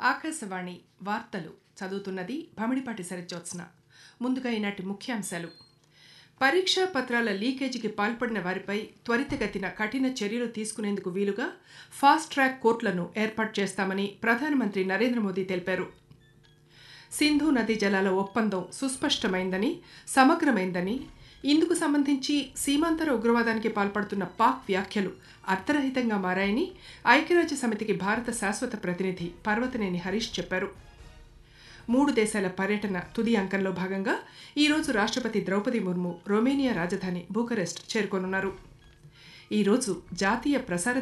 ఆకాశవాణి వార్తలు చదువుతున్నది భమిడిపాటి సరిజ్యోత్స్న ముందుగా ఈనాటి ముఖ్యాంశాలు పరీక్షా పత్రాల లీకేజీకి పాల్పడిన వారిపై త్వరితగతిన కఠిన చర్యలు తీసుకునేందుకు వీలుగా ఫాస్ట్ ట్రాక్ కోర్టులను ఏర్పాటు చేస్తామని ప్రధానమంత్రి నరేంద్ర మోదీ తెలిపారు సింధు నదీ జలాల ఒప్పందం సుస్పష్టమైందని సమగ్రమైందని ఇందుకు సంబంధించి సీమాంతర ఉగ్రవాదానికి పాల్పడుతున్న పాక్ వ్యాఖ్యలు అర్థరహితంగా మారాయని ఐక్యరాజ్య సమితికి భారత శాశ్వత ప్రతినిధి పర్వతనేని హరీష్ చెప్పారు మూడు దేశాల పర్యటన తుది అంకంలో భాగంగా ఈరోజు రాష్ట్రపతి ద్రౌపది ముర్ము రొమేనియా రాజధాని బూకరెస్ట్ చేరుకోనున్నారు ఈరోజు జాతీయ ప్రసార